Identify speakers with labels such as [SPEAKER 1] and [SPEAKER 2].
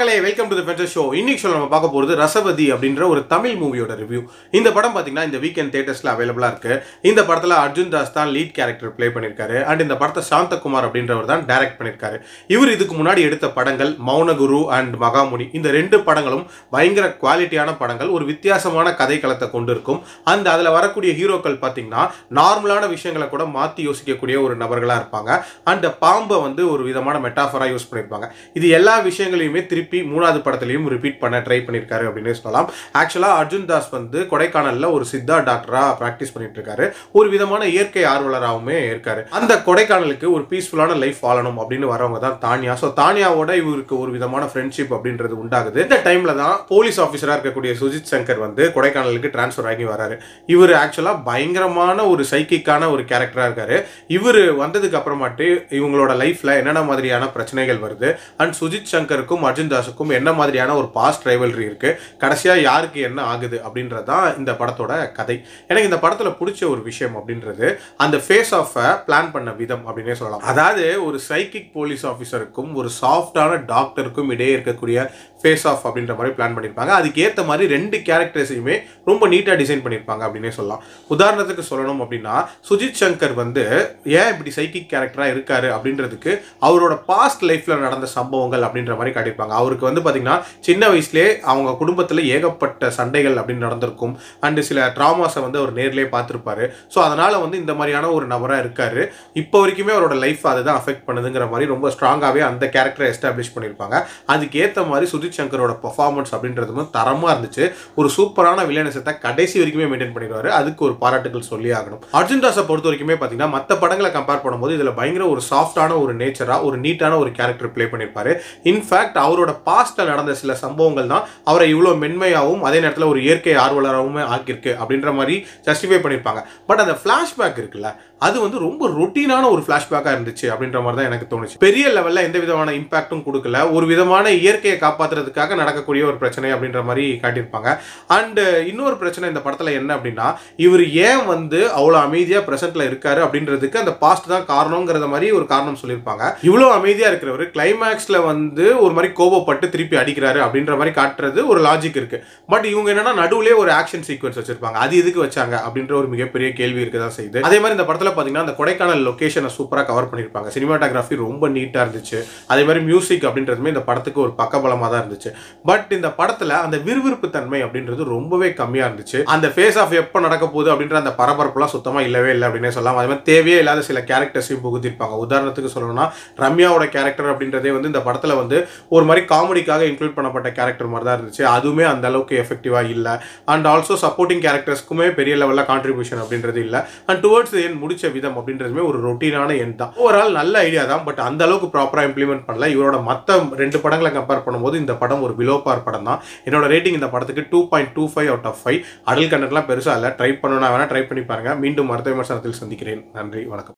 [SPEAKER 1] மக்களே welcome to the fencer show இன்னைக்கு show நம்ம பார்க்க போகிறது ரசவதி அப்படின்ற ஒரு தமிழ் மூவியோட ரிவ்யூ இந்த படம் பார்த்தீங்கன்னா இந்த வீக்கெண்ட் தேட்டர்ஸில் அவைலபிளாக இருக்கு இந்த படத்தில் அர்ஜுன் தாஸ் தான் லீட் கேரக்டர் ப்ளே பண்ணியிருக்காரு அண்ட் இந்த படத்தை சாந்தகுமார் அப்படின்றவர் தான் டைரக்ட் பண்ணியிருக்காரு இவர் இதுக்கு முன்னாடி எடுத்த படங்கள் மௌனகுரு அண்ட் மகாமுனி இந்த ரெண்டு படங்களும் பயங்கர குவாலிட்டியான படங்கள் ஒரு வித்தியாசமான கதைக்களத்தை கொண்டு இருக்கும் அந்த அதில் வரக்கூடிய ஹீரோக்கள் பார்த்தீங்கன்னா நார்மலான விஷயங்களை கூட மாற்றி யோசிக்கக்கூடிய ஒரு நபர்களாக இருப்பாங்க அண்ட் பாம்பை வந்து ஒரு விதமான மெட்டாஃபராக யூஸ் பண்ணியிருப்பாங்க இது எல்லா விஷயங்களையுமே திருப்பி மூணாவது படத்துலையும் ரிப்பீட் பண்ண ட்ரை பண்ணியிருக்காரு அப்படின்னு சொல்லலாம் ஆக்சுவலாக அர்ஜுன் தாஸ் வந்து கொடைக்கானலில் ஒரு சித்தா டாக்டராக ப்ராக்டிஸ் பண்ணிட்டு இருக்காரு ஒரு விதமான இயற்கை ஆர்வலராகவுமே இருக்காரு அந்த கொடைக்கானலுக்கு ஒரு பீஸ்ஃபுல்லான லைஃப் வாழணும் அப்படின்னு வரவங்க தான் தானியா ஸோ தானியாவோட இவருக்கு ஒரு விதமான ஃப்ரெண்ட்ஷிப் அப்படின்றது உண்டாகுது இந்த டைம்ல தான் போலீஸ் ஆஃபீஸராக இருக்கக்கூடிய சுஜித் சங்கர் வந்து கொடைக்கானலுக்கு டிரான்ஸ்ஃபர் ஆகி வராரு இவர் ஆக்சுவலாக பயங்கரமான ஒரு சைக்கிக்கான ஒரு கேரக்டராக இருக்காரு இவர் வந்ததுக்கு அப்புறமாட்டு இவங்களோட லைஃப்ல என்னென்ன மாதிரியான பிரச்சனைகள் வருது அண்ட் சுஜித் சங்கருக்கும் அர்ஜுன் தாஸுக்கும் என்ன மாதிரியான ஒரு பாஸ்ட் ரைவல்ரி இருக்கு கடைசியா யாருக்கு என்ன ஆகுது அப்படின்றது தான் இந்த படத்தோட கதை எனக்கு இந்த படத்துல பிடிச்ச ஒரு விஷயம் அப்படின்றது அந்த ஃபேஸ் ஆஃப் பிளான் பண்ண விதம் அப்படின்னே சொல்லலாம் அதாவது ஒரு சைக்கிக் போலீஸ் ஆஃபீஸருக்கும் ஒரு சாஃப்டான டாக்டருக்கும் இடையே இருக்கக்கூடிய ஃபேஸ் ஆஃப் அப்படின்ற மாதிரி பிளான் பண்ணியிருப்பாங்க அதுக்கு ஏற்ற மாதிரி ரெண்டு கேரக்டர்ஸையுமே ரொம்ப நீட்டாக டிசைன் பண்ணியிருப்பாங்க அப்படின்னே சொல்லலாம் உதாரணத்துக்கு சொல்லணும் அப்படின்னா சுஜித் சங்கர் வந்து ஏன் இப்படி சைக்கிக் கேரக்டராக இருக்காரு அப்படின்றதுக்கு அவரோட பாஸ்ட் லைஃப்பில் நடந்த சம்பவங்கள் அப்படின்ற மாதிரி காட்டியிருப்பாங்க அவருக்கு வந்து பார்த்தீங்கன்னா சின்ன வயசுலேயே அவங்க குடும்பத்தில் ஏகப்பட்ட சண்டைகள் அப்படின்னு நடந்திருக்கும் அண்டு சில ட்ராமாஸை வந்து அவர் நேர்லேயே பார்த்துருப்பாரு ஸோ அதனால் வந்து இந்த மாதிரியான ஒரு நபராக இருக்காரு இப்போ வரைக்குமே அவரோட லைஃப் அதுதான் அஃபெக்ட் பண்ணுதுங்கிற மாதிரி ரொம்ப ஸ்ட்ராங்காகவே அந்த கேரக்டரை எஸ்டாப்ளிஷ் பண்ணியிருப்பாங்க அதுக்கு ஏற்ற மாதிரி சுஜித் சங்கரோட பர்ஃபார்மன்ஸ் அப்படின்றதும் தரமாக இருந்துச்சு ஒரு சூப்பரான வில்லனசத்தை கடைசி வரைக்குமே மெயின்டைன் பண்ணிடுவாரு அதுக்கு ஒரு பாராட்டுகள் சொல்லி ஆகணும் அர்ஜுன் தாஸை பொறுத்த வரைக்குமே பார்த்தீங்கன்னா மற்ற படங்களை கம்பேர் பண்ணும்போது இதில் பயங்கர ஒரு சாஃப்டான ஒரு நேச்சராக ஒரு நீட்டான ஒரு கேரக்டர் ப்ளே பண்ணியிருப்பாரு இன்ஃபேக்ட் அவரோட பாஸ்ட்டில் நடந்த சில சம்பவங்கள் தான் அவரை இவ்வளோ மென்மையாகவும் அதே நேரத்தில் ஒரு இயற்கை ஆர்வலராகவும் ஆக்கியிருக்கு அப்படின்ற மாதிரி ஜஸ்டிஃபை பண்ணியிருப்பாங்க பட் அந்த ஃப்ளாஷ்பேக் இருக்குல்ல அது வந்து ரொம்ப ரொட்டீனான ஒரு ஃப்ளாஷ்பேக்காக இருந்துச்சு அப்படின்ற மாதிரி தான் எனக்கு தோணுச்சு பெரிய லெவலில் எந்த விதமான இம்பாக்டும் கொடுக்கல ஒரு விதமான இயற்கையை காப்பாற்றுறதுக்காக நடக்கக்கூடிய ஒரு பிரச்சனை அப்படின்ற மாதிரி காட்டியிருப்பாங்க அண்ட் இன்னொரு பிரச்சனை இந்த படத்தில் என்ன அப்படின்னா இவர் ஏன் வந்து அவ்வளோ அமைதியாக ப்ரெசென்ட்ல இருக்காரு அப்படின்றதுக்கு அந்த பாஸ்ட் தான் காரணங்கிறத மாதிரி ஒரு காரணம் சொல்லியிருப்பாங்க இவ்வளோ அமைதியாக இருக்கிறவர் கிளைமேக்ஸில் வந்து ஒரு மாதிரி கோபப்பட்டு திருப்பி அடிக்கிறாரு அப்படின்ற மாதிரி காட்டுறது ஒரு லாஜிக் இருக்கு பட் இவங்க என்னன்னா நடுவுலேயே ஒரு ஆக்ஷன் சீக்வன்ஸ் வச்சிருப்பாங்க அது எதுக்கு வச்சாங்க அப்படின்ற ஒரு மிகப்பெரிய கேள்வி இருக்க தான் செய்யுது அதே மாதிரி இந்த படத்தில் பார்த்தீங்கன்னா அந்த கொடைக்கானல் லொகேஷனை சூப்பராக கவர் பண்ணியிருப்பாங்க சினிமாட்டோகிராஃபி ரொம்ப நீட்டாக இருந்துச்சு அதே மாதிரி மியூசிக் அப்படின்றதுமே இந்த படத்துக்கு ஒரு பக்கபலமாக தான் இருந்துச்சு பட் இந்த படத்தில் அந்த விறுவிறுப்பு தன்மை அப்படின்றது ரொம்பவே கம்மியாக இருந்துச்சு அந்த ஃபேஸ் ஆஃப் எப்போ நடக்க போகுது அப்படின்ற அந்த பரபரப்புலாம் சுத்தமாக இல்லவே இல்லை அப்படின்னே சொல்லலாம் அதே மாதிரி தேவையே இல்லாத சில கேரக்டர்ஸையும் புகுத்திருப்பாங்க உதாரணத்துக்கு சொல்லணும்னா ரம்யாவோட கேரக்டர் அப்படின்றதே வந்து இந்த படத்தில் வந்து ஒரு மாதிரி காமெடிக்காக இன்க்ளூட் பண்ணப்பட்ட கேரக்டர் மாதிரி தான் இருந்துச்சு அதுவுமே அந்த அளவுக்கு எஃபெக்டிவாக இல்லை அண்ட் ஆல்சோ சப்போர்ட்டிங் கேரக்டர்ஸ்க்குமே பெரிய லெவலில் கான்ட்ரிபியூஷன் அப்படின்றது இல்லை அண்ட் டுவர்ட்ஸ் என் முடிச்ச விதம் அப்படின்றதுமே ஒரு ரொட்டீனான எண் தான் ஓவரால் நல்ல ஐடியா தான் பட் அந்த அளவுக்கு ப்ராப்பராக இம்ப்ளிமெண்ட் பண்ணல இவரோட மற்ற ரெண்டு படங்களை கம்பேர் பண்ணும்போது இந்த படம் ஒரு பிலோ பார் படம் தான் என்னோட ரேட்டிங் இந்த படத்துக்கு two point two five out of five adult கண்டென்ட்லாம் பெருசாக இல்லை ட்ரை பண்ணணும் வேணா ட்ரை பண்ணி பாருங்க மீண்டும் மருத்துவ விமர்சனத்தில் சந்திக்கிறேன் நன்றி வணக்கம்